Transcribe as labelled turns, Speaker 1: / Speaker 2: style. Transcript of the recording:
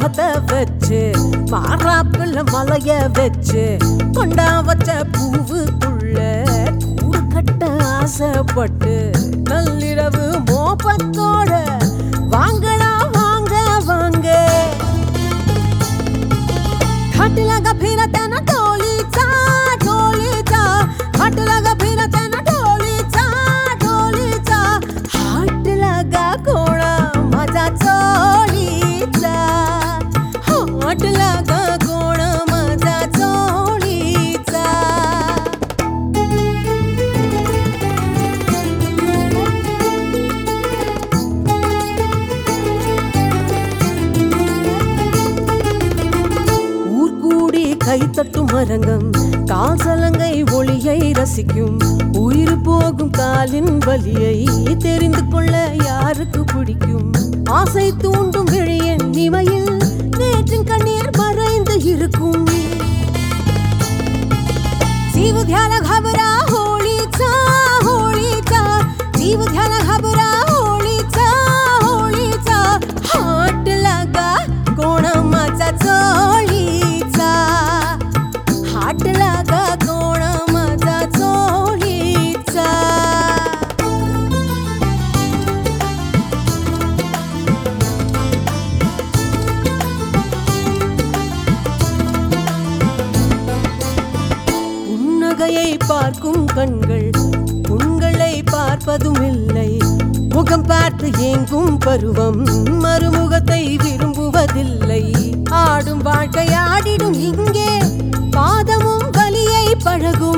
Speaker 1: பத்த வச்சு மாறாப்புல மலைய வச்சு கொண்டா வச்ச பூவுக்குள்ள கூடு கட்ட ஆசைப்பட்டு நள்ளிரவு மோப்பத்தோட வாங்கடா வாங்க வாங்க घाट लगा फिरत ना डोलीचा डोलीचा घाट लगा फिरत ना डोलीचा डोलीचा हाट लगा कोणा माझा चोळीचा हाट लगा कोण माझा चोळीचा ஊர்கூடி கைத்தட்டும் மரங்கம் காசலங்கை ஒளியை ரசிக்கும் உயிர் போகும் காலின் வலியை தெரிந்து கொள்ள யாருக்கு பிடிக்கும் ஆசை தூண்டும் விழியின் நிமையில் நேற்றின் கண்ணீர் மறைந்து இருக்கும் जीव घ्यायला घाबरा होळीचा होळीचा जीव घ्यायला घाबरा होळीचा होळीचा हाट लागा कोण माझा चोळीचा हाट लागा कोण माझा चोळीचा புன்னகையை பார்க்கும் கண்கள் உங்களை பார்ப்பதும் இல்லை முகம் பார்த்து ஏங்கும் பருவம் மறுமுகத்தை விரும்புவதில்லை ஆடும் வாழ்க்கை ஆடிடும் இங்கே பாதமும் வலியை பழகும்